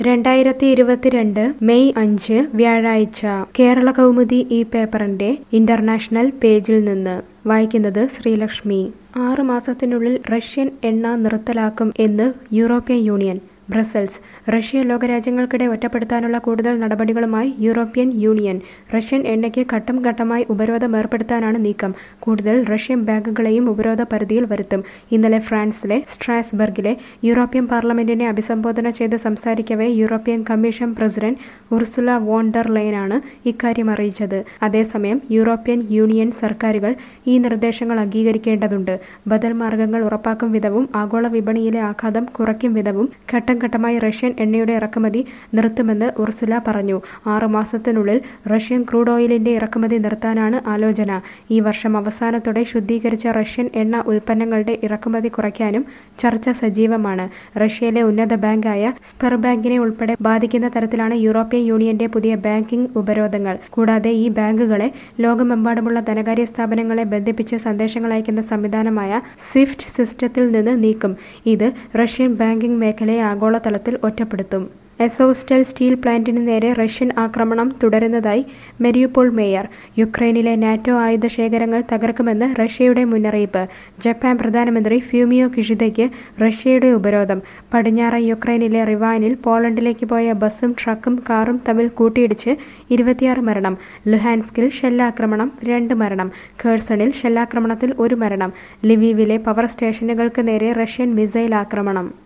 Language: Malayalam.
രണ്ടായിരത്തി ഇരുപത്തിരണ്ട് മെയ് അഞ്ച് വ്യാഴാഴ്ച കേരള കൗമുദി ഈ പേപ്പറിന്റെ ഇന്റർനാഷണൽ പേജിൽ നിന്ന് വായിക്കുന്നത് ശ്രീലക്ഷ്മി ആറ് മാസത്തിനുള്ളിൽ റഷ്യൻ എണ്ണ നിർത്തലാക്കും എന്ന് യൂറോപ്യൻ യൂണിയൻ ബ്രസൽസ് റഷ്യ ലോകരാജ്യങ്ങൾക്കിടെ ഒറ്റപ്പെടുത്താനുള്ള കൂടുതൽ നടപടികളുമായി യൂറോപ്യൻ യൂണിയൻ റഷ്യൻ എണ്ണയ്ക്ക് ഘട്ടം ഘട്ടമായി ഉപരോധം ഏർപ്പെടുത്താനാണ് നീക്കം കൂടുതൽ റഷ്യൻ ബാങ്കുകളെയും ഉപരോധ പരിധിയിൽ വരുത്തും ഇന്നലെ ഫ്രാൻസിലെ സ്ട്രാസ്ബർഗിലെ യൂറോപ്യൻ പാർലമെന്റിനെ അഭിസംബോധന ചെയ്ത് സംസാരിക്കവേ European Commission president Ursula von der ലൈനാണ് ഇക്കാര്യം അറിയിച്ചത് അതേസമയം യൂറോപ്യൻ യൂണിയൻ സർക്കാരുകൾ ഈ നിർദ്ദേശങ്ങൾ അംഗീകരിക്കേണ്ടതുണ്ട് ബദൽ മാർഗങ്ങൾ ഉറപ്പാക്കും വിധവും ആഗോള വിപണിയിലെ ആഘാതം കുറയ്ക്കും വിധവും ഘട്ടം ഘട്ടമായി റഷ്യൻ എണ്ണയുടെ ഇറക്കുമതി നിർത്തുമെന്ന് ഉർസുല പറഞ്ഞു ആറു മാസത്തിനുള്ളിൽ റഷ്യൻ ക്രൂഡ് ഓയിലിന്റെ ഇറക്കുമതി നിർത്താനാണ് ആലോചന ഈ വർഷം അവസാനത്തോടെ ശുദ്ധീകരിച്ച റഷ്യൻ എണ്ണ ഉൽപ്പന്നങ്ങളുടെ ഇറക്കുമതി കുറയ്ക്കാനും ചർച്ച സജീവമാണ് റഷ്യയിലെ ഉന്നത ബാങ്കായ സ്പെർ ബാങ്കിനെ ഉൾപ്പെടെ ബാധിക്കുന്ന തരത്തിലാണ് യൂറോപ്യൻ യൂണിയന്റെ പുതിയ ബാങ്കിംഗ് ഉപരോധങ്ങൾ കൂടാതെ ഈ ബാങ്കുകളെ ലോകമെമ്പാടുമുള്ള ധനകാര്യ സ്ഥാപനങ്ങളെ ബന്ധിപ്പിച്ച് സന്ദേശങ്ങൾ അയക്കുന്ന സംവിധാനമായ സ്വിഫ്റ്റ് സിസ്റ്റത്തിൽ നിന്ന് നീക്കും ഇത് റഷ്യൻ ബാങ്കിംഗ് മേഖലയെ ആഗോളതലത്തിൽ ഒറ്റപ്പെടുത്തും എസോസ്റ്റൽ സ്റ്റീൽ പ്ലാന്റിന് നേരെ റഷ്യൻ ആക്രമണം തുടരുന്നതായി മെരിയുപോൾ മേയർ യുക്രൈനിലെ നാറ്റോ ആയുധ ശേഖരങ്ങൾ തകർക്കുമെന്ന് റഷ്യയുടെ മുന്നറിയിപ്പ് ജപ്പാൻ പ്രധാനമന്ത്രി ഫ്യൂമിയോ കിഷിദയ്ക്ക് റഷ്യയുടെ ഉപരോധം പടിഞ്ഞാറൻ യുക്രൈനിലെ റിവാനിൽ പോളണ്ടിലേക്ക് പോയ ബസ്സും ട്രക്കും കാറും തമ്മിൽ കൂട്ടിയിടിച്ച് ഇരുപത്തിയാറ് മരണം ലുഹാൻസ്കിൽ ഷെല്ലാക്രമണം രണ്ട് മരണം ഖേഴ്സണിൽ ഷെല്ലാക്രമണത്തിൽ ഒരു മരണം ലിവീവിലെ പവർ സ്റ്റേഷനുകൾക്ക് നേരെ റഷ്യൻ മിസൈൽ ആക്രമണം